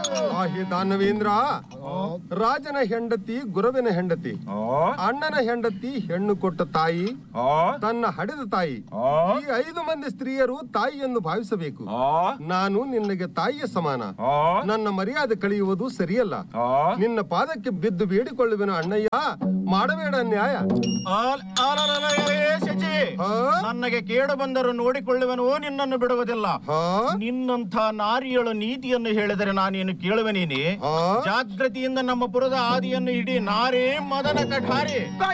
ಆಹಿ ದಾನವೇಂದ್ರ ರಾಜನ ಹೆಂಡತಿ ಗುರುವಿನ ಹೆಂಡತಿ ಅಣ್ಣನ ಹೆಂಡತಿ ಹೆಣ್ಣು ಕೊಟ್ಟ ತಾಯಿ ತನ್ನ ಹಡೆದ ತಾಯಿ ಈ ಐದು ಮಂದಿ ಸ್ತ್ರೀಯರು ತಾಯಿ ಎಂದು ಭಾವಿಸಬೇಕು ನಾನು ನಿನಗೆ ತಾಯಿಯ ಸಮಾನ ನನ್ನ ಮರ್ಯಾದೆ ಕಳೆಯುವುದು ಸರಿಯಲ್ಲ ನಿನ್ನ ಪಾದಕ್ಕೆ ಬಿದ್ದು ಬೇಡಿಕೊಳ್ಳುವೆನು ಅಣ್ಣಯ್ಯ ಮಾಡಬೇಡ ನ್ಯಾಯ ಆಲ್- ಆಲಲಲಲೇ ಶಚಿ ಹಾ? ನನಗೆ ಕೇಡು ಬಂದರೂ ನೋಡಿಕೊಳ್ಳುವೆನು ನಿನ್ನನ್ನು ಬಿಡುವುದಿಲ್ಲ ಹಾ? ನಿನ್ನಂಥ ನಾರಿಯಳು ನೀತಿಯನ್ನು ಹೇಳಿದರೆ ನಾನೇನು ಕೇಳುವೆ ನೀನೆ ಹಾ? ಜಾಗೃತಿಯಿಂದ ನಮ್ಮ ಪುರದ ಆದಿಯನ್ನು ಇಡೀ ನಾರೇ ಮದನ ಕಠಾರಿ